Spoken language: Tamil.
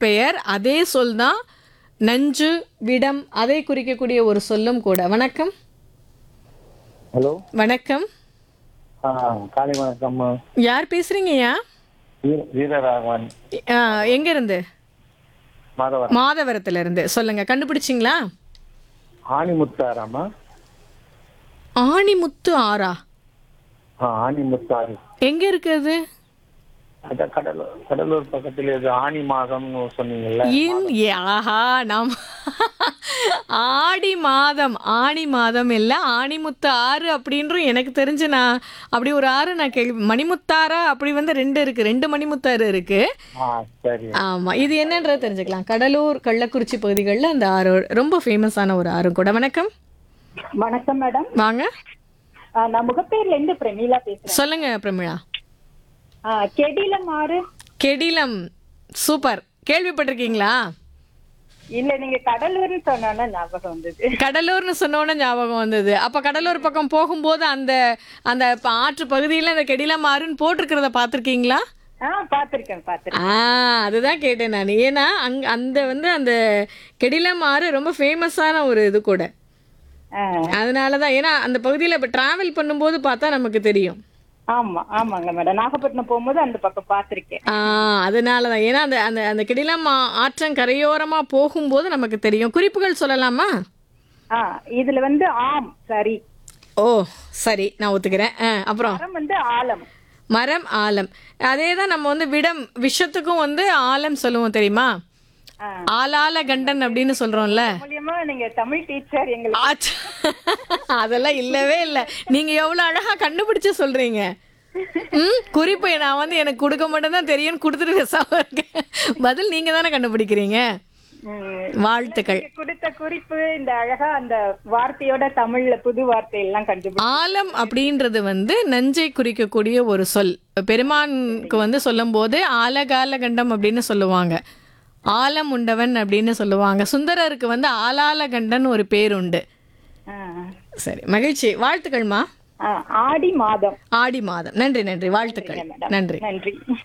பெயர் அதே சொல் தான் நஞ்சு விடம் அதை குறிக்கக்கூடிய ஒரு சொல்லும் கூட வணக்கம் ஹலோ வணக்கம் ஆ காலை வணக்கம் யார் பேசுறீங்கய்யா வீர- வீரராகவன் ஆ, எங்க இருந்து மாதவன் மாதவரத்துல இருந்து சொல்லுங்க கண்டுபிடிச்சிங்களா ஆணிமுத்தாராமா ஆணிமுத்து ஆறா ஆ ஆணிமுத்தாறு எங்க இருக்குது அதான் கடலூர் கடலூர் பக்கத்துல இது ஆணி மாதம்னு சொன்னீங்கல்ல இன் ஏ, ஆஹா நாம் ஆடி மாதம் ஆணி மாதம் இல்லை ஆணிமுத்து ஆறு அப்படின்றும் எனக்கு தெரிஞ்சு நான் அப்படி ஒரு ஆறு நான் கேள்வி மணிமுத்தாரா அப்படி வந்து ரெண்டு இருக்கு ரெண்டு மணிமுத்தாறு இருக்கு ஆ சரி ஆமா இது என்னன்றதை தெரிஞ்சுக்கலாம் கடலூர் கள்ளக்குறிச்சி பகுதிகளில் அந்த ஆறு ரொம்ப ஃபேமஸான ஒரு ஆறும் கூட வணக்கம் வணக்கம் மேடம் வாங்க ஆ, நான் முகப்பேர்ல இருந்து பிரமீளா பேசுறேன் சொல்லுங்க பிரமிழா ஆ, கெடில மாறு கெடிலம் சூப்பர் கேள்விப்பட்டிருக்கீங்களா இல்ல நீங்க கடலூர்னு சொன்னோன்னா ஞாபகம் வந்தது கடலூர்னு சொன்னோன்னே ஞாபகம் வந்தது அப்ப கடலூர் பக்கம் போகும்போது அந்த அந்த ப- ஆற்று பகுதியில் அந்த கெடிலம் ஆறுன்னு போட்டிருக்கிறத பார்த்துருக்கீங்களா ஆ பாத்திருக்கேன் பாத்திருக்கேன் ஆ அதுதான் கேட்டேன் நான் ஏன்னா அங் அந்த வந்து அந்த கெடிலம் ஆறு ரொம்ப ஃபேமஸான ஒரு இது கூட ஆ, அதனால தான் ஏன்னா அந்த பகுதியில் இப்போ ட்ராவல் பண்ணும்போது பார்த்தா நமக்கு தெரியும் ஆமா ஆமாங்க மேடம் நாகப்பட்டினம் போகும்போது அந்த பக்கம் பாத்திருக்கேன் ஆ அதனால தான் ஏன்னா அந்த அந்த அந்த கெடிலம் ஆ- ஆற்றங்கரையோரமாக போகும்போது நமக்கு தெரியும் குறிப்புகள் சொல்லலாமா ஆ இதுல வந்து ஆம் சரி ஓ சரி நான் ஒத்துக்கிறேன் ஆ அப்புறம் மரம் வந்து ஆலம் மரம் ஆலம் அதே தான் நம்ம வந்து விடம் விஷத்துக்கும் வந்து ஆலம் சொல்லுவோம் தெரியுமா ஆ. ஆலால கண்டன் அப்படின்னு சொல்றோம்ல மூலியமா நீங்க தமிழ் டீச்சர் எங்களுக்கு ஆச்ச. அதெல்லாம் இல்லவே இல்லை நீங்க எவ்வளவு அழகா கண்டுபிடிச்சு சொல்றீங்க ம் குறிப்பு நான் வந்து எனக்கு கொடுக்க மட்டும் தான் தெரியும் கொடுத்துட்டு பேசாம இருக்கேன் பதில் நீங்க தானே கண்டுபிடிக்கிறீங்க ம், வாழ்த்துக்கள் நீங்க கொடுத்த குறிப்பு இந்த அழகா அந்த வார்த்தையோட தமிழ்ல புது வார்த்தை எல்லாம் கண்டுபிடி ஆலம் அப்படின்றது வந்து நஞ்சை குறிக்கக்கூடிய ஒரு சொல் பெருமானுக்கு வந்து சொல்லும்போது ஆலகால கண்டம் அப்படின்னு சொல்லுவாங்க ஆலம் உண்டவன் அப்படின்னு சொல்லுவாங்க சுந்தரருக்கு வந்து ஆலால கண்டன் ஒரு பேர் உண்டு ஆ. சரி மகிழ்ச்சி வாழ்த்துக்கள்மா ஆ, ஆடி மாதம் ஆடி மாதம் நன்றி நன்றி வாழ்த்துக்கள் மேடம் நன்றி நன்றி